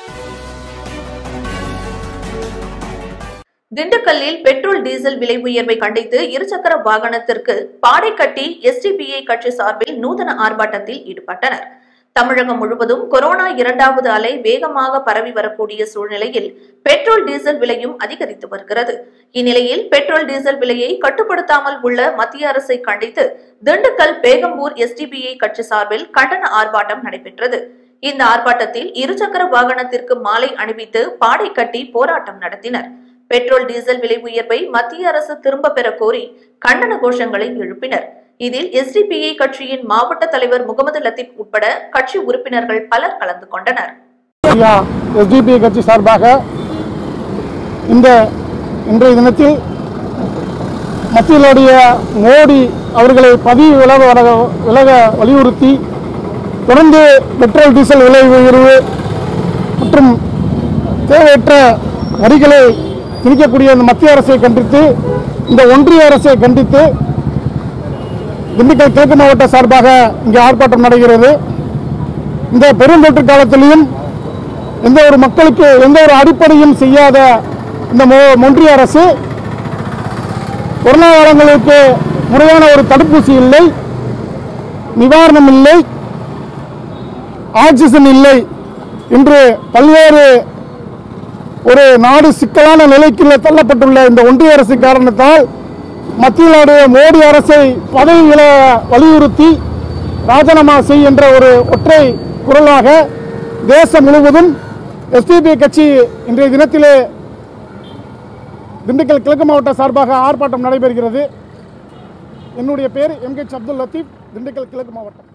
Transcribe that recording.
திண்டுக்கல்லில் petrol diesel விலை உயர்வை கண்டித்து இருசக்கர வாகனத்திற்கு பாடை கட்டி எஸ்டிபிஐ கட்சி சார்பில் நூதன ஆர்ப்பாட்டத்தில் ஈடுபட்டனர் தமிழகம் முழுவதும் கொரோனா இரண்டாவது அலை வேகமாக பரவி வரக்கூடிய சூழ்நிலையில் பெட்ரோல் டீசல் விலையும் அதிகரித்து வருகிறது இந்நிலையில் பெட்ரோல் டீசல் விலையை கட்டுப்படுத்தாமல் உள்ள மத்திய அரசை கண்டித்து திண்டுக்கல் பேகம்பூர் எஸ்டிபிஐ கட்சி சார்பில் கண்டன ஆர்ப்பாட்டம் நடைபெற்றது இந்த ஆர்ப்பாட்டத்தில் இருசக்கர வாகனத்திற்கு மாலை அணிவித்து பாடை கட்டி போராட்டம் நடத்தினர் பெட்ரோல் டீசல் விலை உயர்வை மத்திய அரசு திரும்ப பெற கோரி கண்டன கோஷங்களை எழுப்பினர் இதில் எஸ்டிபிஐ கட்சியின் மாவட்ட தலைவர் முகமது லத்தீப் உட்பட கட்சி உறுப்பினர்கள் பலர் கலந்து கொண்டனர் ஐயா எஸ்டிபி கட்சி சார்பாக இந்த இன்றைய தினத்தில் மத்தியிலுடைய மோடி அவர்களை பதவி விலக வர- விலக வலியுறுத்தி தொடர்ந்து பெட்ரோல் டீசல் விலை உயர்வு மற்றும் தேவையற்ற வரிகளை திணிக்கக்கூடிய இந்த மத்திய அரசை கண்டித்து இந்த ஒன்றிய அரசை கண்டித்து திண்டுக்கல் கிழக்கு மாவட்ட சார்பாக இங்கே ஆர்ப்பாட்டம் நடக்கிறது இந்த பெருந்தொற்று காலத்திலையும் எந்த ஒரு மக்களுக்கு எந்த ஒரு அடிப்படையும் செய்யாத இந்த மொ- ஒன்றிய அரசு கொரோனா காலங்களுக்கு முறையான ஒரு தடுப்பூசி இல்லை நிவாரணம் இல்லை ஆக்சிஜன் இல்லை என்று பல்வேறு ஒரு நாடு சிக்கலான நிலைக்கு தள்ளப்பட்டுள்ள இந்த ஒன்றிய அரசு காரணத்தால் மத்தியிலுடைய மோடி அரசை பதவி வில வலியுறுத்தி ராஜினாமா செய் என்ற ஒரு ஒற்றை குரலாக தேசம் முழுவதும் எஸ்டிபி கட்சி இன்றைய தினத்திலே திண்டுக்கல் கிழக்கு மாவட்ட சார்பாக ஆர்ப்பாட்டம் நடைபெறுகிறது என்னுடைய பேர் எம் கே அப்துல் லத்தீப் திண்டுக்கல் கிழக்கு மாவட்டம்